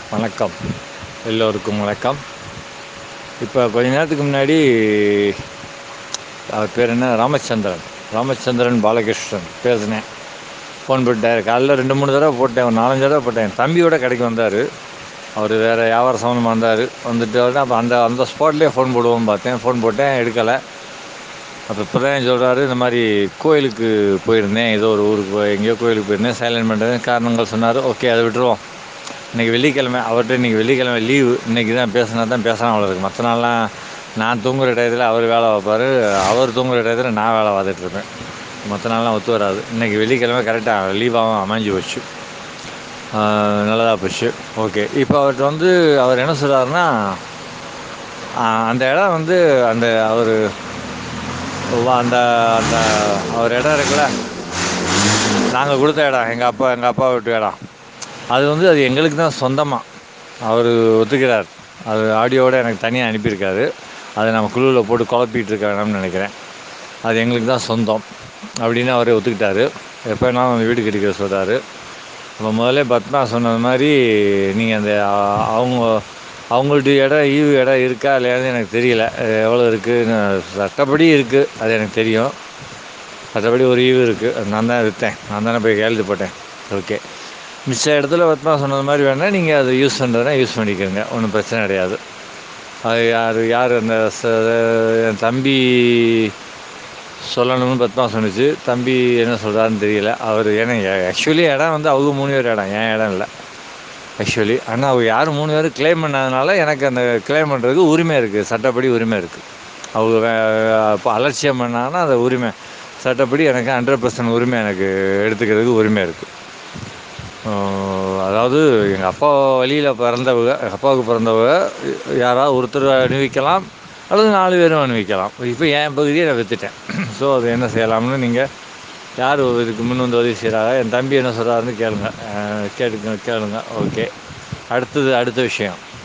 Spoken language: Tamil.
வணக்கம் எல்லோருக்கும் வணக்கம் இப்போ கொஞ்ச நேரத்துக்கு முன்னாடி அவர் பேர் என்ன ராமச்சந்திரன் ராமச்சந்திரன் பாலகிருஷ்ணன் பேசினேன் ஃபோன் போட்டார் காலைல ரெண்டு மூணு தடவை போட்டேன் ஒரு நாலஞ்சு தடவை போட்டேன் என் தம்பியோட கடைக்கு வந்தார் அவர் வேறு வியாபார சம்மந்தமாக வந்தார் வந்துட்டு வந்து அப்போ அந்த அந்த ஸ்பாட்லேயே ஃபோன் போடுவோம்னு பார்த்தேன் ஃபோன் போட்டேன் எடுக்கலை அப்போ இப்போ தான் சொல்கிறாரு இந்த மாதிரி கோயிலுக்கு போயிருந்தேன் ஏதோ ஒரு ஊருக்கு போய் எங்கேயோ கோயிலுக்கு போயிருந்தேன் சைலண்ட் பண்ணுறது காரணங்கள் சொன்னார் ஓகே அதை விட்டுருவோம் இன்றைக்கி வெள்ளிக்கிழமை அவர்கிட்ட இன்றைக்கி வெள்ளிக்கிழமை லீவு இன்றைக்கி தான் பேசினா தான் பேசலாம் அவ்வளோ இருக்குது மற்ற நாள்லாம் நான் தூங்குற டயத்தில் அவர் வேலை பார்ப்பார் அவர் தூங்குற டயத்தில் நான் வேலை பார்த்துட்டு இருப்பேன் மற்ற நாள்லாம் ஒத்து வராது இன்றைக்கி வெள்ளிக்கிழமை கரெக்டாக லீவாகவும் அமைஞ்சு போச்சு நல்லதாக போச்சு ஓகே இப்போ அவர்கிட்ட வந்து அவர் என்ன சொல்கிறாருன்னா அந்த இடம் வந்து அந்த அவர் அந்த அந்த அவர் இடம் இருக்குல்ல நாங்கள் கொடுத்த இடம் எங்கள் அப்பா எங்கள் அப்பா விட்டு இடம் அது வந்து அது எங்களுக்கு தான் சொந்தமாக அவர் ஒத்துக்கிறார் அது ஆடியோவோட எனக்கு தனியாக அனுப்பியிருக்காரு அதை நம்ம குழுவில் போட்டு குழப்பிட்டு இருக்காங்கன்னு நினைக்கிறேன் அது எங்களுக்கு தான் சொந்தம் அப்படின்னு அவரே ஒத்துக்கிட்டாரு எப்போ வேணாலும் அந்த வீடு கட்டிக்கிற சொல்கிறாரு அப்போ முதல்ல பத்மா சொன்னது மாதிரி நீங்கள் அந்த அவங்க அவங்கள்ட்ட இடம் ஈவு இடம் இருக்கா இல்லையான்னு எனக்கு தெரியல எவ்வளோ இருக்குதுன்னு சட்டப்படி இருக்குது அது எனக்கு தெரியும் சட்டப்படி ஒரு ஈவு இருக்குது நான் தான் விற்றேன் நான் தானே போய் கையெழுத்து போட்டேன் ஓகே மிச்ச இடத்துல பத்மா சொன்னது மாதிரி வேணால் நீங்கள் அதை யூஸ் பண்ணுறதுனா யூஸ் பண்ணிக்கோங்க ஒன்றும் பிரச்சனை கிடையாது அது யார் யார் அந்த என் தம்பி சொல்லணும்னு பத்மா சொன்னிச்சு தம்பி என்ன சொல்கிறாருன்னு தெரியல அவர் ஏன்னா ஆக்சுவலி இடம் வந்து அவங்க மூணு பேர் இடம் என் இடம் இல்லை ஆக்சுவலி ஆனால் அவங்க யார் மூணு பேர் கிளைம் பண்ணாதனால எனக்கு அந்த கிளைம் பண்ணுறதுக்கு உரிமை இருக்குது சட்டப்படி உரிமை இருக்குது அவங்க இப்போ அலட்சியம் பண்ணாங்கன்னா அந்த உரிமை சட்டப்படி எனக்கு ஹண்ட்ரட் பர்சன்ட் உரிமை எனக்கு எடுத்துக்கிறதுக்கு உரிமை இருக்குது அதாவது எங்கள் அப்பா வழியில் பிறந்தவங்க எங்கள் அப்பாவுக்கு பிறந்தவங்க யாராவது ஒருத்தர் அணிவிக்கலாம் அல்லது நாலு பேரும் அணிவிக்கலாம் இப்போ என் பகுதியை நான் விற்றுட்டேன் ஸோ அது என்ன செய்யலாம்னு நீங்கள் யார் இதுக்கு முன் வந்து உதவி செய்கிறாங்க என் தம்பி என்ன சொல்கிறாருன்னு கேளுங்க கேட்டுக்க கேளுங்க ஓகே அடுத்தது அடுத்த விஷயம்